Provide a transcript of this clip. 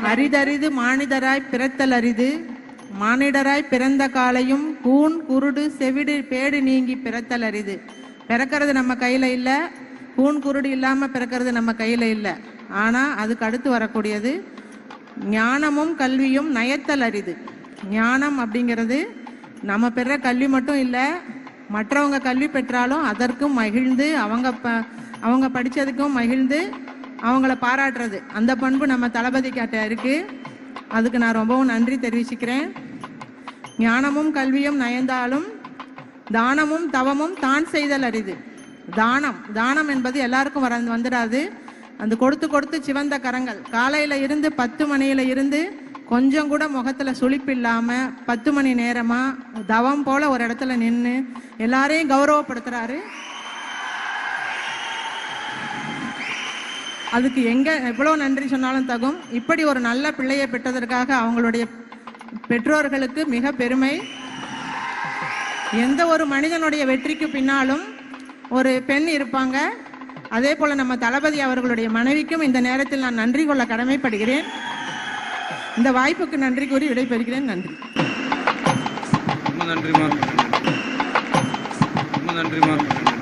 அரிதரிது மானிடராய் பிறத்தல் அரிது மானிடராய் பிறந்த காலையும் கூன் குருடு செவிடு பேடு நீங்கி பிறத்தல் அரிது பிறக்கிறது நம்ம கையில இல்ல கூன் குருடு இல்லாம பிறக்கிறது நம்ம கையில இல்ல ஆனா அதுக்கு அடுத்து வரக்கூடியது ஞானமும் கல்வியும் நயத்தல் அரிது ஞானம் அப்படிங்கிறது நம்ம பெற கல்வி மட்டும் இல்லை மற்றவங்க கல்வி பெற்றாலும் அதற்கும் மகிழ்ந்து அவங்க ப அவங்க படித்ததுக்கும் மகிழ்ந்து அவங்கள பாராட்டுறது அந்த பண்பு நம்ம தளபதி கிட்ட இருக்கு அதுக்கு நான் ரொம்பவும் நன்றி தெரிவிச்சுக்கிறேன் ஞானமும் கல்வியும் நயந்தாலும் தானமும் தவமும் தான் செய்தல் அரிது தானம் தானம் என்பது எல்லாருக்கும் வர வந்துடாது அந்த கொடுத்து கொடுத்து சிவந்த கரங்கள் காலையில இருந்து பத்து மணியில இருந்து கொஞ்சம் கூட முகத்துல சுளிப்பு இல்லாம பத்து மணி நேரமா தவம் போல ஒரு இடத்துல நின்று எல்லாரையும் கௌரவப்படுத்துறாரு அதுக்கு எங்க எவ்வளவு நன்றி சொன்னாலும் தகும் இப்படி ஒரு நல்ல பிள்ளையை பெற்றதற்காக அவங்களுடைய பெற்றோர்களுக்கு மிக பெருமை எந்த ஒரு மனிதனுடைய வெற்றிக்கு பின்னாலும் ஒரு பெண் இருப்பாங்க அதே போல நம்ம தளபதி அவர்களுடைய மனைவிக்கும் இந்த நேரத்தில் நான் நன்றி கொள்ள கடமைப்படுகிறேன் இந்த வாய்ப்புக்கு நன்றி கூறி விடைபெறுகிறேன் நன்றி ரொம்ப நன்றிம்மா ரொம்ப நன்றிம்மா